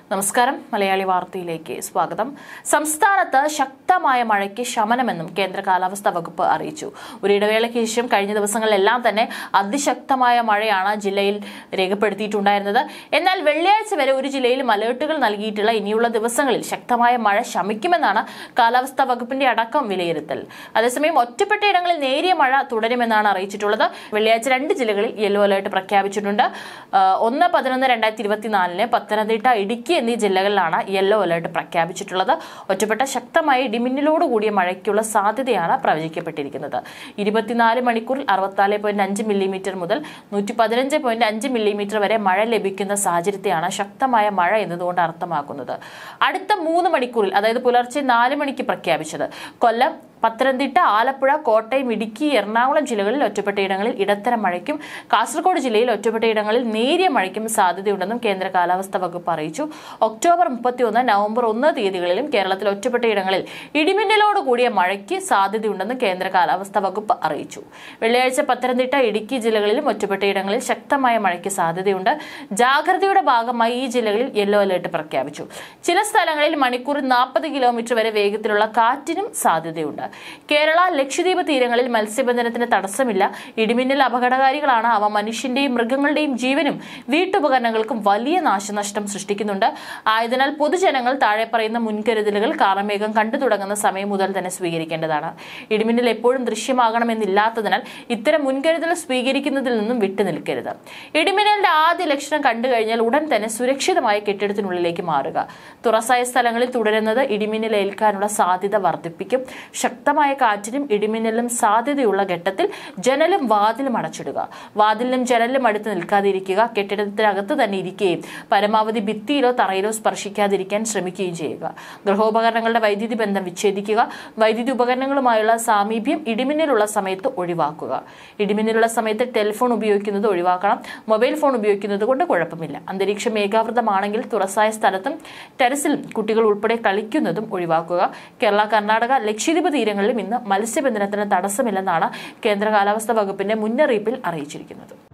നമസ്കാരം മലയാളി വാർത്തയിലേക്ക് സ്വാഗതം സംസ്ഥാനത്ത് ശക്തമായ മഴയ്ക്ക് ശമനമെന്നും കേന്ദ്ര കാലാവസ്ഥാ വകുപ്പ് അറിയിച്ചു ഒരു ഇടവേളയ്ക്ക് ശേഷം കഴിഞ്ഞ ദിവസങ്ങളിലെല്ലാം തന്നെ അതിശക്തമായ മഴയാണ് ജില്ലയിൽ രേഖപ്പെടുത്തിയിട്ടുണ്ടായിരുന്നത് എന്നാൽ വെള്ളിയാഴ്ച വരെ ഒരു ജില്ലയിലും അലേർട്ടുകൾ നൽകിയിട്ടുള്ള ഇനിയുള്ള ദിവസങ്ങളിൽ ശക്തമായ മഴ ശമിക്കുമെന്നാണ് കാലാവസ്ഥാ വകുപ്പിന്റെ അടക്കം വിലയിരുത്തൽ അതേസമയം ഒറ്റപ്പെട്ട ഇടങ്ങളിൽ നേരിയ മഴ തുടരുമെന്നാണ് അറിയിച്ചിട്ടുള്ളത് വെള്ളിയാഴ്ച രണ്ട് ജില്ലകളിൽ യെല്ലോ അലേർട്ട് പ്രഖ്യാപിച്ചിട്ടുണ്ട് ആ, ഒന്ന് പതിനൊന്ന് രണ്ടായിരത്തി ഇരുപത്തിനാലിന് പത്തനംതിട്ട ഇടുക്കി എന്നീ ജില്ലകളിലാണ് യെല്ലോ അലേർട്ട് പ്രഖ്യാപിച്ചിട്ടുള്ളത് ഒറ്റപ്പെട്ട ശക്തമായ ഇടിമിന്നലോട് കൂടിയ മഴയ്ക്കുള്ള സാധ്യതയാണ് പ്രവചിക്കപ്പെട്ടിരിക്കുന്നത് ഇരുപത്തിനാല് മണിക്കൂറിൽ അറുപത്തിനാല് പോയിന്റ് അഞ്ച് മില്ലിമീറ്റർ മുതൽ നൂറ്റി പതിനഞ്ച് പോയിന്റ് അഞ്ച് മില്ലിമീറ്റർ വരെ മഴ ലഭിക്കുന്ന സാഹചര്യത്തെയാണ് ശക്തമായ മഴ എന്നതുകൊണ്ട് അർത്ഥമാക്കുന്നത് അടുത്ത മൂന്ന് മണിക്കൂറിൽ അതായത് പുലർച്ചെ നാല് മണിക്ക് പ്രഖ്യാപിച്ചത് കൊല്ലം പത്തനംതിട്ട ആലപ്പുഴ കോട്ടയം ഇടുക്കി എറണാകുളം ജില്ലകളിൽ ഒറ്റപ്പെട്ടയിടങ്ങളിൽ ഇടത്തരം മഴയ്ക്കും കാസർഗോഡ് ജില്ലയിൽ ഒറ്റപ്പെട്ടയിടങ്ങളിൽ നേരിയ മഴയ്ക്കും സാധ്യതയുണ്ടെന്നും കേന്ദ്ര കാലാവസ്ഥാ വകുപ്പ് അറിയിച്ചു ഒക്ടോബർ മുപ്പത്തിയൊന്ന് നവംബർ ഒന്ന് തീയതികളിലും കേരളത്തിൽ ഒറ്റപ്പെട്ടയിടങ്ങളിൽ ഇടിമിന്നലോട് കൂടിയ മഴയ്ക്ക് സാധ്യതയുണ്ടെന്നും കേന്ദ്ര കാലാവസ്ഥാ വകുപ്പ് അറിയിച്ചു വെള്ളിയാഴ്ച പത്തനംതിട്ട ഇടുക്കി ജില്ലകളിലും ഒറ്റപ്പെട്ടയിടങ്ങളിൽ ശക്തമായ മഴയ്ക്ക് സാധ്യതയുണ്ട് ജാഗ്രതയുടെ ഭാഗമായി ഈ ജില്ലകളിൽ യെല്ലോ അലേർട്ട് പ്രഖ്യാപിച്ചു ചില സ്ഥലങ്ങളിൽ മണിക്കൂറിൽ നാൽപ്പത് കിലോമീറ്റർ വരെ വേഗത്തിലുള്ള കാറ്റിനും സാധ്യതയുണ്ട് കേരള ലക്ഷദ്വീപ് തീരങ്ങളിൽ മത്സ്യബന്ധനത്തിന് തടസ്സമില്ല ഇടിമിന്നൽ അപകടകാരികളാണ് അവ മനുഷ്യന്റെയും മൃഗങ്ങളുടെയും ജീവനും വീട്ടുപകരണങ്ങൾക്കും വലിയ നാശനഷ്ടം സൃഷ്ടിക്കുന്നുണ്ട് ആയതിനാൽ പൊതുജനങ്ങൾ താഴെ പറയുന്ന മുൻകരുതലുകൾ കാർമേഘം കണ്ടു തുടങ്ങുന്ന സമയം മുതൽ തന്നെ സ്വീകരിക്കേണ്ടതാണ് ഇടിമിന്നൽ എപ്പോഴും ദൃശ്യമാകണമെന്നില്ലാത്തതിനാൽ ഇത്തരം മുൻകരുതൽ സ്വീകരിക്കുന്നതിൽ നിന്നും വിട്ടുനിൽക്കരുത് ഇടിമിന്നലിന്റെ ആദ്യ ലക്ഷണം കണ്ടു കഴിഞ്ഞാൽ ഉടൻ തന്നെ സുരക്ഷിതമായ കെട്ടിടത്തിനുള്ളിലേക്ക് മാറുക തുറസായ സ്ഥലങ്ങളിൽ തുടരുന്നത് ഇടിമിന്നൽ ഏൽക്കാനുള്ള സാധ്യത വർദ്ധിപ്പിക്കും ശക്തമായ കാറ്റിനും ഇടിമിന്നലും സാധ്യതയുള്ള ഘട്ടത്തിൽ ജനലും വാതിലും അടച്ചിടുക വാതിലിനും ജനലിലും അടുത്ത് നിൽക്കാതിരിക്കുക കെട്ടിടത്തിനകത്ത് തന്നെ ഇരിക്കുകയും പരമാവധി ഭിത്തിയിലോ തറയിലോ സ്പർശിക്കാതിരിക്കാൻ ശ്രമിക്കുകയും ചെയ്യുക ഗൃഹോപകരണങ്ങളുടെ വൈദ്യുതി ബന്ധം വിച്ഛേദിക്കുക വൈദ്യുതി ഉപകരണങ്ങളുമായുള്ള സാമീപ്യം ഇടിമിന്നലുള്ള സമയത്ത് ഒഴിവാക്കുക ഇടിമിന്നലുള്ള സമയത്ത് ടെലിഫോൺ ഉപയോഗിക്കുന്നത് ഒഴിവാക്കണം മൊബൈൽ ഫോൺ ഉപയോഗിക്കുന്നത് കൊണ്ട് കുഴപ്പമില്ല അന്തരീക്ഷം ഏകാവൃതമാണെങ്കിൽ തുറസായ സ്ഥലത്തും ടെറസിലും കുട്ടികൾ ഉൾപ്പെടെ കളിക്കുന്നതും ഒഴിവാക്കുക കേരള കർണാടക ലക്ഷദ്വീപ് തീരങ്ങളിലും ഇന്ന് മത്സ്യബന്ധനത്തിന് തടസ്സമില്ലെന്നാണ് കേന്ദ്ര കാലാവസ്ഥാ വകുപ്പിന്റെ മുന്നറിയിപ്പിൽ അറിയിച്ചിരിക്കുന്നത്